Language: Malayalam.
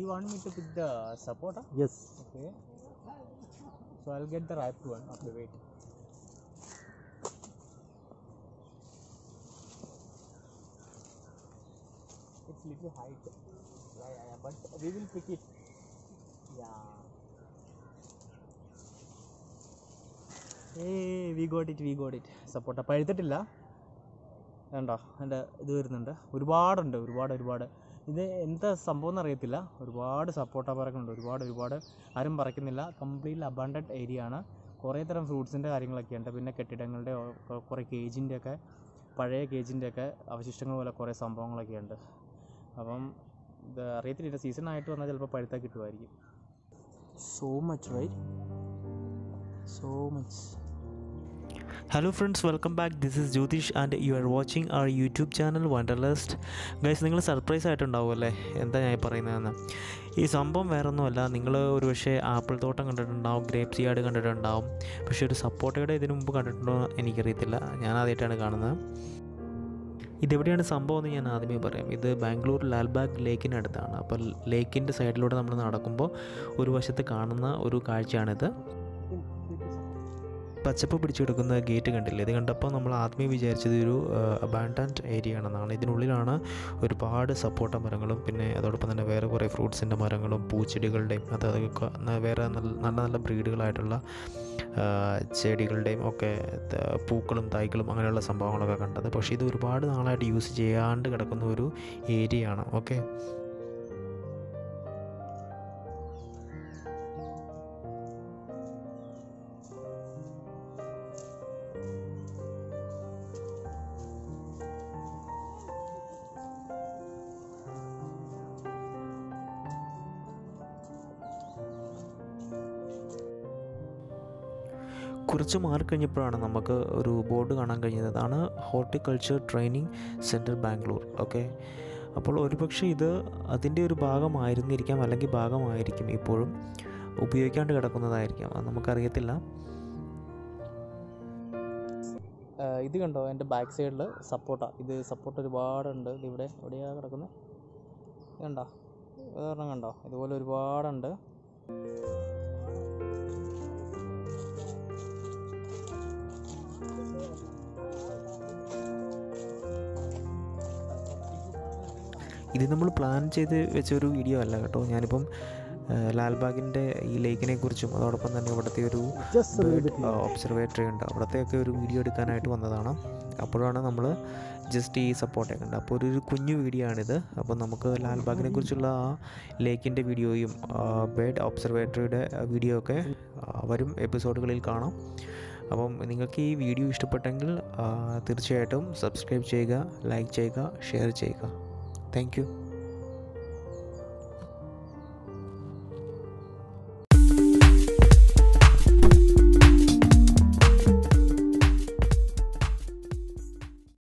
you want me to pick the sapota? Yes. Okay. So I'll get the ripe one. Okay, wait. It's little height. Yeah, yeah, yeah. But we will pick it. Yeah. ഏയ് we got it we got it സപ്പോർട്ട പഴുത്തിട്ടില്ല വേണ്ടോ എൻ്റെ ഇത് വരുന്നുണ്ട് ഒരുപാടുണ്ട് ഒരുപാട് ഒരുപാട് ഇത് എന്താ സംഭവം എന്ന് അറിയത്തില്ല ഒരുപാട് സപ്പോർട്ട പറക്കുന്നുണ്ട് ഒരുപാട് ഒരുപാട് ആരും പറിക്കുന്നില്ല കംപ്ലീറ്റ്ലി അബണ്ടഡ് ഏരിയ ആണ് കുറേ തരം ഫ്രൂട്ട്സിൻ്റെ കാര്യങ്ങളൊക്കെ ഉണ്ട് പിന്നെ കെട്ടിടങ്ങളുടെ ഒ- കുറേ കേജിൻ്റെ ഒക്കെ പഴയ കേജിൻ്റെ ഒക്കെ അവശിഷ്ടങ്ങൾ പോലെ കുറേ സംഭവങ്ങളൊക്കെ ഉണ്ട് അപ്പം ഇത് അറിയത്തില്ല സീസൺ ആയിട്ട് വന്നാൽ ചിലപ്പോൾ പഴുത്താൽ കിട്ടുമായിരിക്കും so much right so much hello friends welcome back this is Jyothish and you are watching our YouTube channel Wanderlust guys നിങ്ങൾ സർപ്രൈസ് ആയിട്ടുണ്ടാവും അല്ലേ എന്താ ഞാൻ ഈ പറയുന്നതെന്ന് ഈ സംഭവം വേറെ ഒന്നുമല്ല നിങ്ങൾ ഒരു പക്ഷേ ആപ്പിൾ തോട്ടം കണ്ടിട്ടുണ്ടാവും ഗ്രേപ്സ് യാർഡ് കണ്ടിട്ടുണ്ടാവും പക്ഷേ ഒരു സപ്പോർട്ടയുടെ ഇതിനു മുമ്പ് കണ്ടിട്ടുണ്ടോ എന്ന് എനിക്കറിയത്തില്ല ഞാൻ ആദ്യമായിട്ടാണ് കാണുന്നത് ഇതെവിടെയാണ് സംഭവം എന്ന് ഞാൻ ആദ്യമേ പറയാം ഇത് ബാംഗ്ലൂർ ലാൽബാഗ് ലേക്കിനടുത്താണ് അപ്പോൾ ലേക്കിൻ്റെ സൈഡിലൂടെ നമ്മൾ നടക്കുമ്പോൾ ഒരു വശത്ത് കാണുന്ന ഒരു കാഴ്ചയാണിത് പച്ചപ്പ് പിടിച്ചെടുക്കുന്ന ഗേറ്റ് കണ്ടില്ലേ ഇത് കണ്ടപ്പോൾ നമ്മൾ ആദ്യമേ വിചാരിച്ചത് ഒരു അബാൻഡൻറ്റ് ഏരിയ ആണെന്നാണ് ഇതിനുള്ളിലാണ് ഒരുപാട് സപ്പോട്ട മരങ്ങളും പിന്നെ അതോടൊപ്പം തന്നെ വേറെ കുറേ ഫ്രൂട്ട്സിൻ്റെ മരങ്ങളും പൂച്ചെടികളുടെയും അത് അതൊക്കെ ന- വേറെ നല്ല നല്ല നല്ല ബ്രീഡുകളായിട്ടുള്ള ആ, ചെടികളുടെയും ഒക്കെ ത- പൂക്കളും തൈകളും അങ്ങനെയുള്ള സംഭവങ്ങളൊക്കെ കണ്ടത് പക്ഷേ ഇത് ഒരുപാട് നാളായിട്ട് യൂസ് ചെയ്യാണ്ട് കിടക്കുന്ന ഒരു ഏരിയയാണ് ഓക്കെ കുറച്ച് മാറി കഴിഞ്ഞപ്പോഴാണ് നമുക്ക് ഒരു ബോർഡ് കാണാൻ കഴിഞ്ഞത് അതാണ് horticulture training centre Bangalore okay അപ്പോൾ ഒരുപക്ഷെ ഇത് അതിൻ്റെ ഒരു ഭാഗമായിരുന്നിരിക്കാം അല്ലെങ്കിൽ ഭാഗമായിരിക്കും ഇപ്പോഴും ഉപയോഗിക്കാണ്ട് കിടക്കുന്നതായിരിക്കാം അത് നമുക്കറിയത്തില്ല ഇത് കണ്ടോ എൻ്റെ ബാക്ക് സൈഡിൽ സപ്പോർട്ട ഇത് സപ്പോർട്ട് ഒരുപാടുണ്ട് ഇത് ഇവിടെ എവിടെയാണ് കിടക്കുന്നത് ഇത് കണ്ടോ ഇതൊരെണ്ണം കണ്ടോ ഇതുപോലെ ഒരുപാടുണ്ട് ഇത് നമ്മൾ പ്ലാൻ ചെയ്ത് വെച്ച ഒരു വീഡിയോ അല്ല കേട്ടോ ഞാനിപ്പം ആ, ലാൽബാഗിൻ്റെ ഈ ലേക്കിനെ കുറിച്ചും അതോടൊപ്പം തന്നെ ഇവിടുത്തെ ഒരു ഒബ്സർവേറ്ററി ഉണ്ട് അവിടത്തെയൊക്കെ ഒരു വീഡിയോ എടുക്കാനായിട്ട് വന്നതാണ് അപ്പോഴാണ് നമ്മൾ ജസ്റ്റ് ഈ സപ്പോർട്ടൊക്കെ ഉണ്ട് അപ്പോൾ ഒരു ഒരു കുഞ്ഞു വീഡിയോ ആണിത് അപ്പോൾ നമുക്ക് ലാൽബാഗിനെ കുറിച്ചുള്ള ആ ലേക്കിൻ്റെ വീഡിയോയും ബേഡ് ഒബ്സർവേറ്ററിയുടെ വീഡിയോ ഒക്കെ ആ, വരും എപ്പിസോഡുകളിൽ കാണാം അപ്പം നിങ്ങൾക്ക് ഈ വീഡിയോ ഇഷ്ടപ്പെട്ടെങ്കിൽ ആ, തീർച്ചയായിട്ടും സബ്സ്ക്രൈബ് ചെയ്യുക ലൈക്ക് ചെയ്യുക ഷെയർ ചെയ്യുക താങ്ക് യു